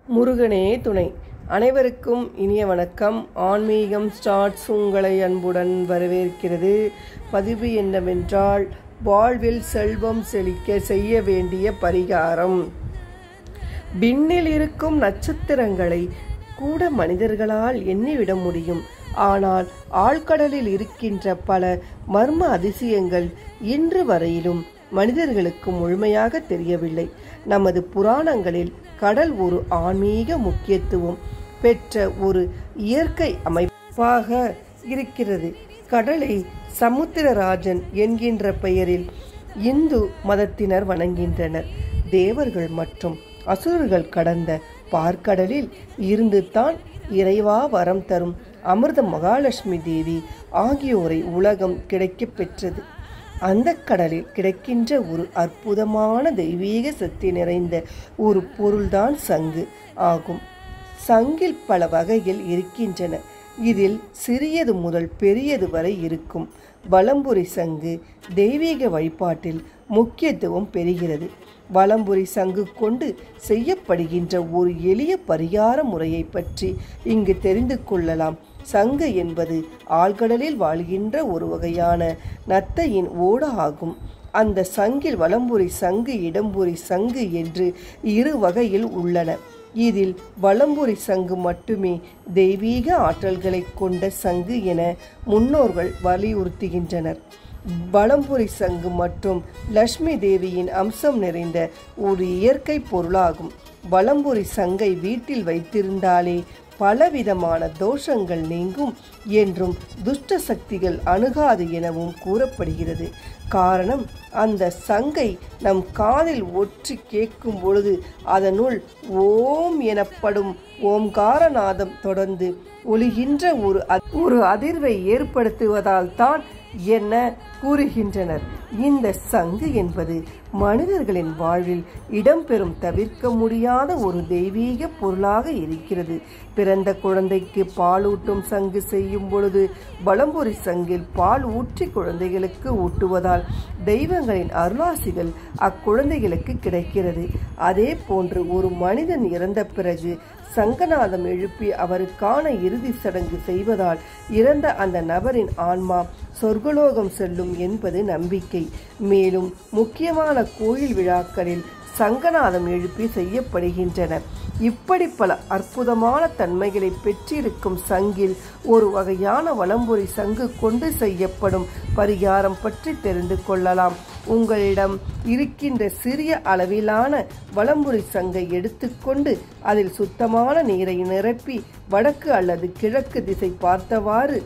முருகனே துணை அனைவருக்கும் இனிய வணக்கம் ஆன்மீகம் ஸ்டார்ட்ஸ் உங்களை அன்புடன் வரவேற்கிறது பதிவு என்னவென்றால் வாழ்வில் செல்வம் செழிக்க செய்ய வேண்டிய பரிகாரம் விண்ணில் இருக்கும் நட்சத்திரங்களை கூட மனிதர்களால் எண்ணிவிட முடியும் ஆனால் ஆழ்கடலில் இருக்கின்ற பல மர்ம அதிசயங்கள் இன்று வரையிலும் மனிதர்களுக்கு முழுமையாக தெரியவில்லை நமது புராணங்களில் கடல் ஒரு ஆன்மீக முக்கியத்துவம் பெற்ற ஒரு இயற்கை அமைப்பாக இருக்கிறது கடலை சமுத்திரராஜன் என்கின்ற பெயரில் இந்து மதத்தினர் வணங்குகின்றனர் தேவர்கள் மற்றும் அசுரர்கள் கடந்த பார்க்கடலில் இருந்து தான் இறைவா வரம் தரும் அமிர்த மகாலட்சுமி தேவி ஆகியோரை உலகம் கிடைக்கப் பெற்றது அந்த கடலில் கிடைக்கின்ற ஒரு அற்புதமான தெய்வீக சக்தி நிறைந்த ஒரு பொருள்தான் சங்கு ஆகும் சங்கில் பல வகைகள் இருக்கின்றன இதில் சிறியது முதல் பெரியது வரை இருக்கும் வலம்புரி சங்கு தெய்வீக வழிபாட்டில் முக்கியத்துவம் பெறுகிறது வலம்புரி சங்கு கொண்டு செய்யப்படுகின்ற ஒரு எளிய பரிகார முறையை பற்றி இங்கு தெரிந்து கொள்ளலாம் சங்கு என்பது ஆழ்கடலில் வாழ்கின்ற ஒரு வகையான நத்தையின் ஓட ஆகும் அந்த சங்கில் வலம்புரி சங்கு இடம்புரி சங்கு என்று இரு வகையில் உள்ளன இதில் வலம்புரி சங்கு மட்டுமே தெய்வீக ஆற்றல்களை கொண்ட சங்கு என முன்னோர்கள் வலியுறுத்துகின்றனர் வலம்புரி சங்கு மற்றும் லட்சுமி தேவியின் அம்சம் நிறைந்த ஒரு இயற்கை பொருளாகும் வலம்புரி சங்கை வீட்டில் வைத்திருந்தாலே பலவிதமான தோஷங்கள் நீங்கும் என்றும் துஷ்ட சக்திகள் அணுகாது எனவும் கூறப்படுகிறது காரணம் அந்த சங்கை நம் காதில் ஒற்றி கேட்கும் பொழுது அதனுள் ஓம் எனப்படும் ஓம்காரநாதம் தொடர்ந்து ஒளிகின்ற ஒரு ஒரு அதிர்வை ஏற்படுத்துவதால் தான் என்ன கூறுகின்றனர் இந்த சங்கு என்பது மனிதர்களின் வாழ்வில் இடம்பெறும் தவிர்க்க முடியாத ஒரு தெய்வீக பொருளாக இருக்கிறது பிறந்த குழந்தைக்கு பாலூட்டும் சங்கு செய்யும் பொழுது வலம்புரி சங்கில் பால் ஊற்றி குழந்தைகளுக்கு ஊட்டுவதால் தெய்வங்களின் அருளாசிகள் அக்குழந்தைகளுக்கு கிடைக்கிறது அதே போன்று ஒரு மனிதன் இறந்த பிறகு சங்கநாதம் எழுப்பி அவருக்கான இறுதி சடங்கு செய்வதால் இறந்த அந்த நபரின் ஆன்மா சொர்க்கலோகம் செல்லும் என்பது நம்பிக்கை மேலும் முக்கியமான கோயில் விழாக்களில் சங்கநாதம் எழுப்பி செய்யப்படுகின்றன இப்படி பல அற்புதமான தன்மைகளை பெற்றிருக்கும் சங்கில் ஒரு வகையான வலம்புரி சங்கு கொண்டு செய்யப்படும் பரிகாரம் பற்றி தெரிந்து கொள்ளலாம் உங்களிடம் இருக்கின்ற சிறிய அளவிலான வலம்புரி சங்கை எடுத்துக்கொண்டு அதில் சுத்தமான நீரை நிரப்பி வடக்கு அல்லது கிழக்கு திசை பார்த்தவாறு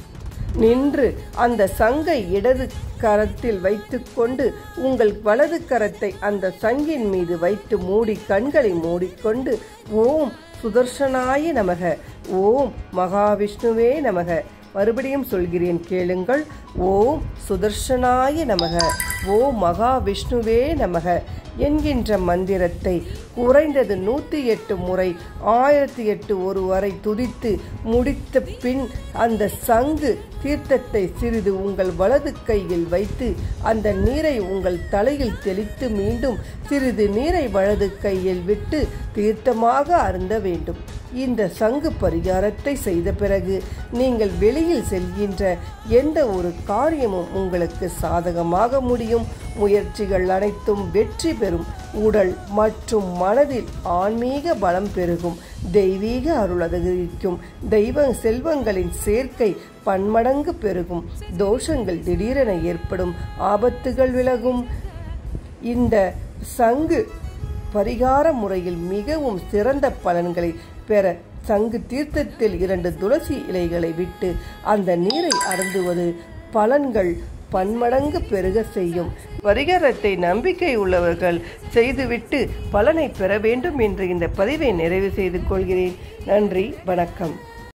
நின்று அந்த சங்கை இடது கரத்தில் வைத்துக்கொண்டு உங்கள் வலது கரத்தை அந்த சங்கின் மீது வைத்து மூடி கண்களை மூடிக்கொண்டு ஓம் சுதர்சனாய நமக ஓம் மகாவிஷ்ணுவே நமக மறுபடியும் சொல்கிறேன் கேளுங்கள் ஓம் சுதர்சனாய நமக ஓம் மகாவிஷ்ணுவே நமக என்கின்ற மந்திரத்தை குறைந்தது நூற்றி எட்டு முறை ஆயிரத்தி எட்டு ஒரு வரை துதித்து முடித்த பின் அந்த சங்கு தீர்த்தத்தை சிறிது உங்கள் வலது கையில் வைத்து அந்த நீரை உங்கள் தலையில் தெளித்து மீண்டும் சிறிது நீரை வலது கையில் விட்டு தீர்த்தமாக அருந்த வேண்டும் இந்த சங்கு பரிகாரத்தை செய்த பிறகு நீங்கள் வெளியில் செல்கின்ற எந்த ஒரு காரியமும் உங்களுக்கு சாதகமாக முடியும் முயற்சிகள் அனைத்தும் வெற்றி பெறும் உடல் மற்றும் மனதில் ஆன்மீக பலம் பெருகும் தெய்வீக அருள் அதிகரிக்கும் தெய்வ செல்வங்களின் சேர்க்கை பன்மடங்கு பெருகும் தோஷங்கள் திடீரென ஏற்படும் ஆபத்துகள் விலகும் இந்த சங்கு பரிகார முறையில் மிகவும் சிறந்த பலன்களை பெற சங்கு தீர்த்தத்தில் இரண்டு துளசி இலைகளை விட்டு அந்த நீரை அருந்துவது பலன்கள் பன்மடங்கு பெருக செய்யும் பரிகாரத்தை நம்பிக்கை உள்ளவர்கள் செய்துவிட்டு பலனை பெற வேண்டும் என்று இந்த பதிவை நிறைவு செய்து கொள்கிறேன் நன்றி வணக்கம்